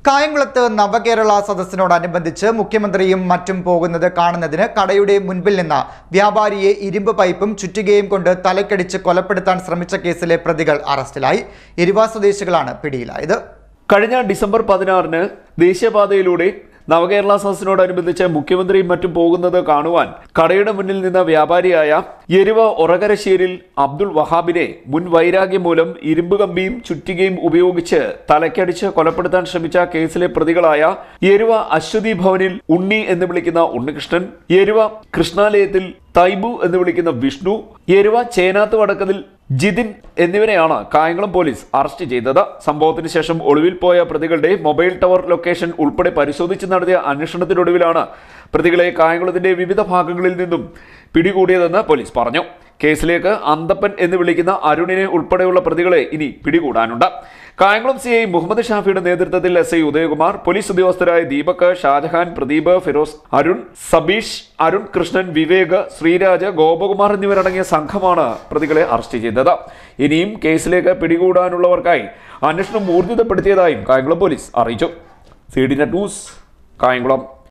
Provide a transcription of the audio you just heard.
കായംകുളത്ത് നവകേരള സദസ്സിനോടനുബന്ധിച്ച് മുഖ്യമന്ത്രിയും മറ്റും പോകുന്നത് കാണുന്നതിന് കടയുടെ മുൻപിൽ നിന്ന് വ്യാപാരിയെ ഇരുമ്പ് പൈപ്പും ചുറ്റികയും കൊണ്ട് തലക്കടിച്ച് കൊലപ്പെടുത്താൻ ശ്രമിച്ച കേസിലെ പ്രതികൾ അറസ്റ്റിലായി എരുവ സ്വദേശികളാണ് പിടിയിലായത് കഴിഞ്ഞ ഡിസംബർ പതിനാറിന് ദേശീയപാതയിലൂടെ നവകേരള സദസ്സിനോടനുബന്ധിച്ച് മുഖ്യമന്ത്രിയും മറ്റും പോകുന്നത് കാണുവാൻ കടയുടെ മുന്നിൽ നിന്ന വ്യാപാരിയായ എരുവ ഒറകരശ്ശേരിൽ അബ്ദുൾ വഹാബിനെ മുൻ വൈരാഗ്യം മൂലം ഇരുമ്പ് കമ്പിയും ചുറ്റികയും ഉപയോഗിച്ച് തലക്കടിച്ച് കൊലപ്പെടുത്താൻ ശ്രമിച്ച കേസിലെ പ്രതികളായ എരുവ അശ്വതി ഭവനിൽ ഉണ്ണി എന്ന് വിളിക്കുന്ന ഉണ്ണികൃഷ്ണൻ എരുവ കൃഷ്ണാലയത്തിൽ തൈബു എന്ന് വിളിക്കുന്ന വിഷ്ണു എരുവ ചേനാത്ത് വടക്കതിൽ ജിതിൻ എന്നിവരെയാണ് കായംകുളം പോലീസ് അറസ്റ്റ് ചെയ്തത് സംഭവത്തിന് ശേഷം ഒളിവിൽ പോയ പ്രതികളുടെ മൊബൈൽ ടവർ ലൊക്കേഷൻ ഉൾപ്പെടെ പരിശോധിച്ച് നടത്തിയ അന്വേഷണത്തിനൊടുവിലാണ് പ്രതികളെ കായംകുളത്തിന്റെ വിവിധ ഭാഗങ്ങളിൽ നിന്നും പിടികൂടിയതെന്ന് പോലീസ് പറഞ്ഞു കേസിലേക്ക് അന്തപ്പൻ എന്ന് വിളിക്കുന്ന അരുണിനെ ഉൾപ്പെടെയുള്ള പ്രതികളെ ഇനി പിടികൂടാനുണ്ട് കായംകുളം സി ഐ മുഹമ്മദ് ഷാഫിയുടെ നേതൃത്വത്തിൽ എസ് ഐ ഉദയകുമാർ പോലീസ് ഉദ്യോഗസ്ഥരായ ദീപക് ഷാജഹാൻ പ്രദീപ് ഫിറോസ് അരുൺ സബീഷ് അരുൺ കൃഷ്ണൻ വിവേക് ശ്രീരാജ് ഗോപകുമാർ എന്നിവരടങ്ങിയ സംഘമാണ് പ്രതികളെ അറസ്റ്റ് ചെയ്തത് ഇനിയും കേസിലേക്ക് പിടികൂടാനുള്ളവർക്കായി അന്വേഷണം ഊർജിതപ്പെടുത്തിയതായും കായംകുളം പോലീസ് അറിയിച്ചു C D Net News Kayamkulam